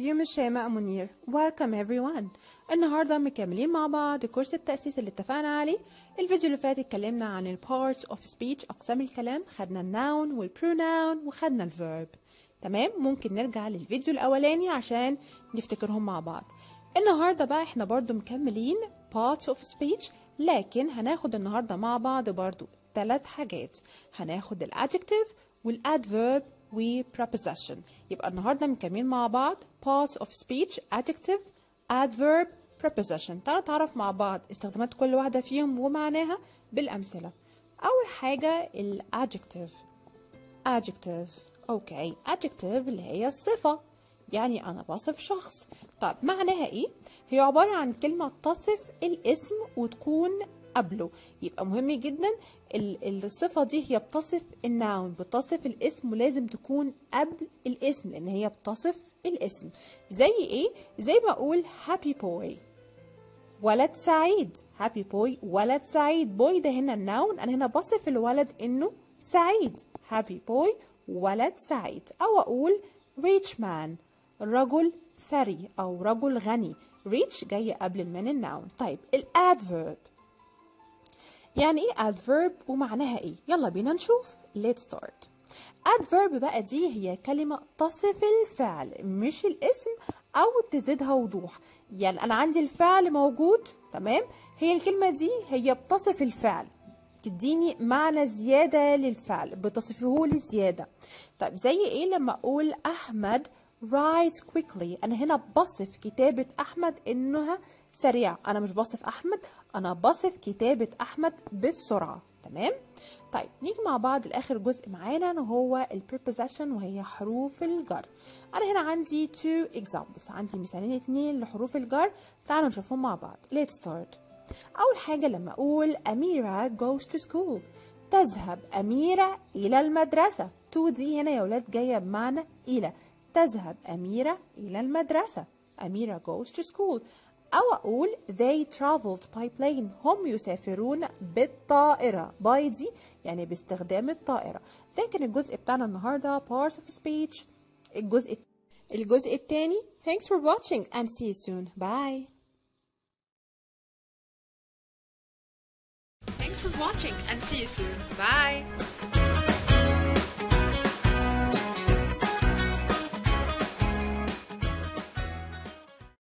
you Miss شيماء منير Welcome everyone النهاردة مكملين مع بعض كورس التأسيس اللي اتفقنا عليه الفيديو اللي فات اتكلمنا عن ال parts of speech أقسام الكلام خدنا الناون والبروناون وخدنا الفيرب تمام ممكن نرجع للفيديو الأولاني عشان نفتكرهم مع بعض النهاردة بقى احنا برضو مكملين parts of speech لكن هناخد النهاردة مع بعض برضو ثلاث حاجات هناخد الادجective والادverb و preposition يبقى النهارده مكملين مع بعض parts of speech adjective adverb preposition تعالوا نتعرف مع بعض استخدامات كل واحدة فيهم ومعناها بالأمثلة أول حاجة ال adjective adjective أوكي adjective اللي هي الصفة يعني أنا بصف شخص طب معناها إيه؟ هي عبارة عن كلمة تصف الاسم وتكون قبله يبقى مهم جدا الصفة دي هي بتصف الناون بتصف الاسم ولازم تكون قبل الاسم لأن هي بتصف الاسم زي ايه؟ زي ما أقول happy boy ولد سعيد happy boy ولد سعيد boy ده هنا الناون أنا هنا بصف الولد إنه سعيد happy boy ولد سعيد أو أقول rich man رجل ثري أو رجل غني rich جاية قبل من الناون طيب الادفيرب يعني ايه adverb ومعناها ايه يلا بينا نشوف let's start adverb بقى دي هي كلمة تصف الفعل مش الاسم او تزيدها وضوح يعني انا عندي الفعل موجود تمام هي الكلمة دي هي بتصف الفعل تديني معنى زيادة للفعل بتصفه لي زيادة طيب زي ايه لما اقول احمد write quickly انا هنا بصف كتابة احمد انها سريعة انا مش بصف احمد انا بصف كتابة احمد بالسرعة تمام طيب نيجي مع بعض لاخر جزء معانا وهو ال preposition وهي حروف الجر انا هنا عندي two examples عندي مثالين اتنين لحروف الجر تعالوا نشوفهم مع بعض let's start اول حاجة لما اقول اميرة goes to school تذهب اميرة الى المدرسة to دي هنا يا ولاد جاية بمعنى الى تذهب أميرة إلى المدرسة أميرة goes to school أو أقول they traveled by plane هم يسافرون بالطائرة by دي يعني باستخدام الطائرة ده كان الجزء بتاعنا النهاردة parts of speech الجزء الجزء الثاني thanks for watching and see you soon bye Thanks for watching and see you soon. Bye.